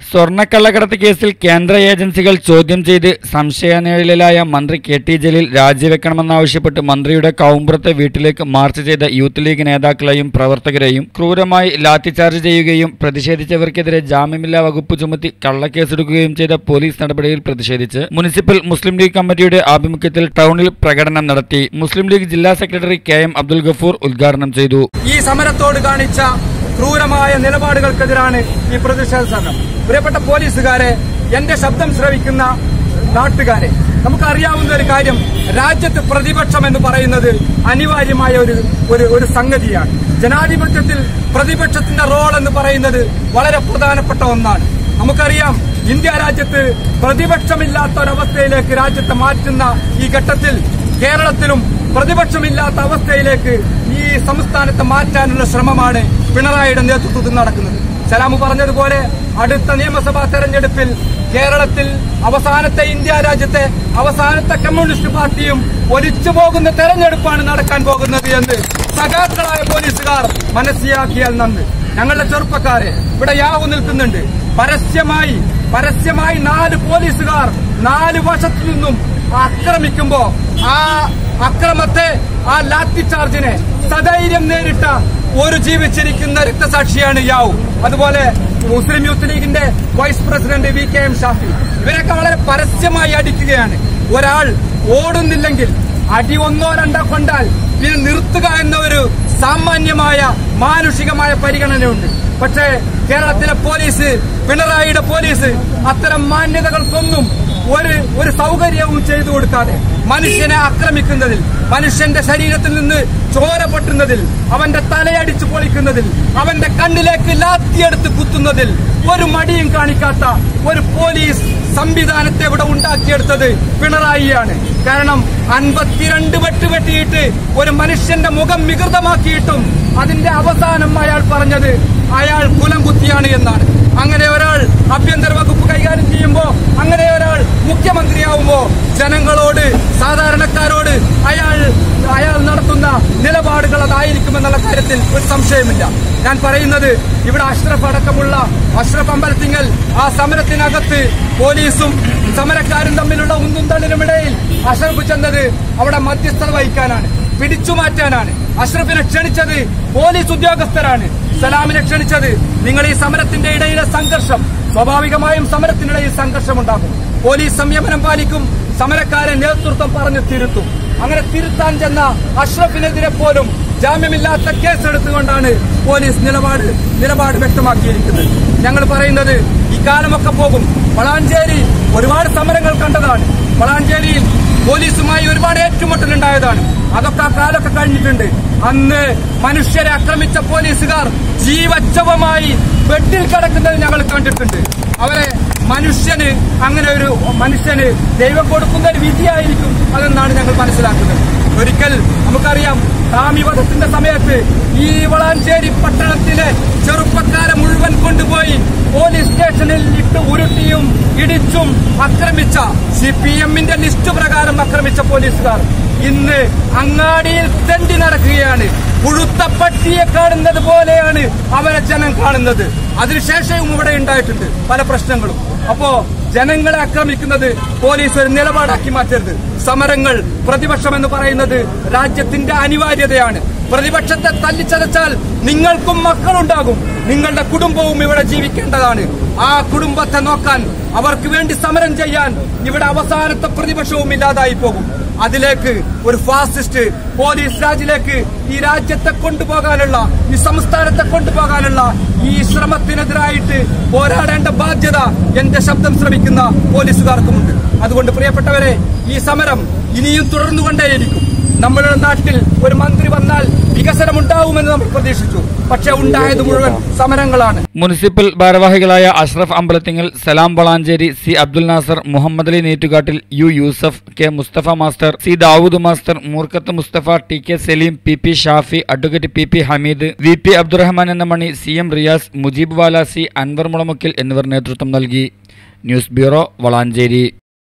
സ്വർണ്ണക്കള്ളക്കടത്ത് കേസിൽ കേന്ദ്ര ഏജൻസികൾ ചോദ്യം ചെയ്ത് സംശയനിഴലിലായ മന്ത്രി കെ ടി ജലീൽ രാജിവെക്കണമെന്നാവശ്യപ്പെട്ട് മന്ത്രിയുടെ കൗമ്പുറത്തെ വീട്ടിലേക്ക് മാർച്ച് ചെയ്ത യൂത്ത് ലീഗ് നേതാക്കളെയും പ്രവർത്തകരെയും ക്രൂരമായി ലാത്തിചാർജ് ചെയ്യുകയും പ്രതിഷേധിച്ചവർക്കെതിരെ ജാമ്യമില്ലാ വകുപ്പ് ചുമത്തി കള്ളക്കേസെടുക്കുകയും ചെയ്ത പോലീസ് നടപടിയിൽ പ്രതിഷേധിച്ച് മുനിസിപ്പൽ മുസ്ലിം ലീഗ് കമ്മിറ്റിയുടെ ആഭിമുഖ്യത്തിൽ ടൗണിൽ പ്രകടനം നടത്തി മുസ്ലിം ലീഗ് ജില്ലാ secretary K M Abdul Gafoor ഉദ്ഘാടനം ചെയ്തു ഈ സമരത്തോട് കാണിച്ച ക്രൂരമായ നിലപാടുകൾക്കെതിരാണ് ഈ പ്രതിഷേധ സമരം പ്രിയപ്പെട്ട പോലീസുകാരെ എന്റെ ശബ്ദം ശ്രവിക്കുന്ന നാട്ടുകാരെ നമുക്കറിയാവുന്ന ഒരു കാര്യം രാജ്യത്ത് പ്രതിപക്ഷം എന്ന് പറയുന്നത് അനിവാര്യമായ ഒരു ഒരു ഒരു സംഗതിയാണ് ജനാധിപത്യത്തിൽ പ്രതിപക്ഷത്തിന്റെ റോൾ എന്ന് പറയുന്നത് വളരെ പ്രധാനപ്പെട്ട ഒന്നാണ് നമുക്കറിയാം ഇന്ത്യ രാജ്യത്ത് പ്രതിപക്ഷമില്ലാത്ത ഒരവസ്ഥയിലേക്ക് രാജ്യത്തെ മാറ്റുന്ന ഈ ഘട്ടത്തിൽ കേരളത്തിലും പ്രതിപക്ഷമില്ലാത്ത അവസ്ഥയിലേക്ക് ഈ സംസ്ഥാനത്തെ മാറ്റാനുള്ള ശ്രമമാണ് പിണറായിയുടെ നേതൃത്വത്തിൽ നടക്കുന്നത് സലാമു പറഞ്ഞതുപോലെ അടുത്ത നിയമസഭാ തെരഞ്ഞെടുപ്പിൽ കേരളത്തിൽ അവസാനത്തെ ഇന്ത്യ രാജ്യത്തെ അവസാനത്തെ കമ്മ്യൂണിസ്റ്റ് പാർട്ടിയും ഒലിച്ചു പോകുന്ന തെരഞ്ഞെടുപ്പാണ് നടക്കാൻ പോകുന്നത് എന്ന് സഖാക്കളായ പോലീസുകാർ മനസ്സിലാക്കിയാൽ നന്ന് ഞങ്ങളുടെ ചെറുപ്പക്കാരെ ഇവിടെ യാവു നിൽക്കുന്നുണ്ട് പരസ്യമായി പരസ്യമായി നാല് പോലീസുകാർ നാല് വശത്തു നിന്നും ആക്രമിക്കുമ്പോ ആ അക്രമത്തെ ആ ലാത്തി ചാർജിനെ സധൈര്യം നേരിട്ട ഒരു ജീവിച്ചിരിക്കുന്ന രക്തസാക്ഷിയാണ് യാവു അതുപോലെ മുസ്ലിം യൂത്ത് ലീഗിന്റെ vice president V K M Shafi ഇവരൊക്കെ വളരെ പരസ്യമായി അടിക്കുകയാണ് ഒരാൾ ഓടുന്നില്ലെങ്കിൽ അടി ഒന്നോ രണ്ടോ കൊണ്ടാൽ പിന്നെ നിർത്തുക എന്ന ഒരു സാമാന്യമായ മാനുഷികമായ പരിഗണനയുണ്ട് പക്ഷേ കേരളത്തിലെ പോലീസ് പിണറായിയുടെ പോലീസ് അത്തരം മാന്യതകൾക്കൊന്നും ഒരു ഒരു സൗകര്യവും ചെയ്തു കൊടുക്കാതെ മനുഷ്യനെ ആക്രമിക്കുന്നതിൽ മനുഷ്യന്റെ ശരീരത്തിൽ നിന്ന് ചോര പൊട്ടുന്നതിൽ അവന്റെ തലയടിച്ചു പൊളിക്കുന്നതിൽ അവന്റെ കണ്ണിലേക്ക് ലാത്തിയെടുത്ത് കുത്തുന്നതിൽ ഒരു മടിയും കാണിക്കാത്ത ഒരു പോലീസ് സംവിധാനത്തെ ഇവിടെ ഉണ്ടാക്കിയെടുത്തത് പിണറായിയാണ് കാരണം അൻപത്തിരണ്ട് വെട്ട് വെട്ടിയിട്ട് ഒരു മനുഷ്യന്റെ മുഖം വികൃതമാക്കിയിട്ടും അതിന്റെ അവസാനം അയാൾ പറഞ്ഞത് അയാൾ കുലം കുത്തിയാണ് എന്നാണ് അങ്ങനെ ഒരാൾ ആഭ്യന്തര വകുപ്പ് കൈകാര്യം ചെയ്യുമ്പോ അങ്ങനെ ഒരാൾ മുഖ്യമന്ത്രിയാവുമ്പോ ജനങ്ങളോട് സാധാരണക്കാരോട് അയാൾ അയാൾ നടത്തുന്ന നിലപാടുകൾ അതായിരിക്കുമെന്നുള്ള കാര്യത്തിൽ ഒരു സംശയമില്ല ഞാൻ പറയുന്നത് ഇവിടെ അഷ്റഫ് അടക്കമുള്ള അഷ്റഫ് അമ്പലത്തിങ്ങൽ ആ സമരത്തിനകത്ത് പോലീസും സമരക്കാരും തമ്മിലുള്ള ഉന്തും തള്ളിനുമിടയിൽ അഷ്റഫ് ചെന്നത് അവിടെ മധ്യസ്ഥത വഹിക്കാനാണ് പിടിച്ചു മാറ്റാനാണ് അഷ്റഫിനെ ക്ഷണിച്ചത് പോലീസ് ഉദ്യോഗസ്ഥരാണ് സലാമിനെ ക്ഷണിച്ചത് നിങ്ങൾ ഈ സമരത്തിന്റെ ഇടയിലെ സംഘർഷം സ്വാഭാവികമായും സമരത്തിനിടയിൽ സംഘർഷമുണ്ടാകും പോലീസ് സംയമനം പാലിക്കും സമരക്കാരെ നേതൃത്വം പറഞ്ഞു തിരുത്തും അങ്ങനെ തിരുത്താൻ ചെന്ന അഷ്റഫിനെതിരെ പോലും ജാമ്യമില്ലാത്ത കേസെടുത്തുകൊണ്ടാണ് പോലീസ് നിലപാട് നിലപാട് വ്യക്തമാക്കിയിരിക്കുന്നത് ഞങ്ങൾ പറയുന്നത് ഈ കാലമൊക്കെ പോകും വളാഞ്ചേരി ഒരുപാട് സമരങ്ങൾ കണ്ടതാണ് വളാഞ്ചേരിയിൽ പോലീസുമായി ഒരുപാട് ഏറ്റുമുട്ടലുണ്ടായതാണ് അതൊക്കെ ആ കാലമൊക്കെ കഴിഞ്ഞിട്ടുണ്ട് അന്ന് മനുഷ്യരെ ആക്രമിച്ച പോലീസുകാർ ജീവച്ഛവമായി ബെഡിൽ കിടക്കുന്നത് ഞങ്ങൾ കണ്ടിട്ടുണ്ട് അവരെ മനുഷ്യന് അങ്ങനെ ഒരു മനുഷ്യന് ദൈവം കൊടുക്കുന്ന ഒരു വിധിയായിരിക്കും അതെന്നാണ് ഞങ്ങൾ മനസ്സിലാക്കുന്നത് ഒരിക്കൽ നമുക്കറിയാം റാമിവധത്തിന്റെ സമയത്ത് ഈ വളാഞ്ചേരി പട്ടണത്തിലെ ചെറുപ്പക്കാരെ മുഴുവൻ കൊണ്ടുപോയി പോലീസ് സ്റ്റേഷനിൽ ഇട്ട് ഉരുട്ടിയും ഇടിച്ചും ആക്രമിച്ച സി പി എമ്മിന്റെ ലിസ്റ്റ് പ്രകാരം ആക്രമിച്ച പോലീസുകാർ ഇന്ന് അങ്ങാടിയിൽ തെണ്ടി നടക്കുകയാണ് പുഴുത്ത പട്ടിയെ കാണുന്നത് പോലെയാണ് അവരെ ജനം കാണുന്നത് അതിനുശേഷവും ഇവിടെ ഉണ്ടായിട്ടുണ്ട് പല പ്രശ്നങ്ങളും അപ്പോ ജനങ്ങളെ ആക്രമിക്കുന്നത് പോലീസ് ഒരു നിലപാടാക്കി മാറ്റരുത് സമരങ്ങൾ പ്രതിപക്ഷം എന്ന് പറയുന്നത് രാജ്യത്തിന്റെ അനിവാര്യതയാണ് പ്രതിപക്ഷത്തെ തല്ലിച്ചതച്ചാൽ നിങ്ങൾക്കും മക്കളുണ്ടാകും നിങ്ങളുടെ കുടുംബവും ഇവിടെ ജീവിക്കേണ്ടതാണ് ആ കുടുംബത്തെ നോക്കാൻ അവർക്ക് വേണ്ടി സമരം ചെയ്യാൻ ഇവിടെ അവസാനത്തെ പ്രതിപക്ഷവും ഇല്ലാതായി പോകും അതിലേക്ക് ഒരു ഫാസിസ്റ്റ് പോലീസ് രാജിലേക്ക് ഈ രാജ്യത്തെ കൊണ്ടുപോകാനുള്ള ഈ സംസ്ഥാനത്തെ കൊണ്ടുപോകാനുള്ള ഈ ശ്രമത്തിനെതിരായിട്ട് പോരാടേണ്ട ബാധ്യത എന്റെ ശബ്ദം ശ്രമിക്കുന്ന പോലീസുകാർക്കുമുണ്ട് അതുകൊണ്ട് പ്രിയപ്പെട്ടവരെ ഈ സമരം ഇനിയും തുടർന്നുകൊണ്ടേയിരിക്കും നമ്മുടെ നാട്ടിൽ ഒരു മന്ത്രി വന്നാൽ വികസനം ഉണ്ടാവുമെന്ന് നമ്മൾ പ്രതീക്ഷിച്ചു പക്ഷെ ഉണ്ടായത് മുഴുവൻ സമരങ്ങളാണ് മുനിസിപ്പൽ ഭാരവാഹികളായ Ashraf Ambalathingal Salam Valanchery C Abdul Nasar Muhammad Ali Neettukattil U Yusuf K Mustafa master C Dawood master Moorkkath Mustafa T K Saleem P P Shafi advocate P P Hameed V P Abdurahman എന്ന മണി സി എം റിയാസ് മുജീബ് വാലാസി അൻവർ മുളമുക്കിൽ എന്നിവർ നേതൃത്വം നൽകി ന്യൂസ് ബ്യൂറോ വളാഞ്ചേരി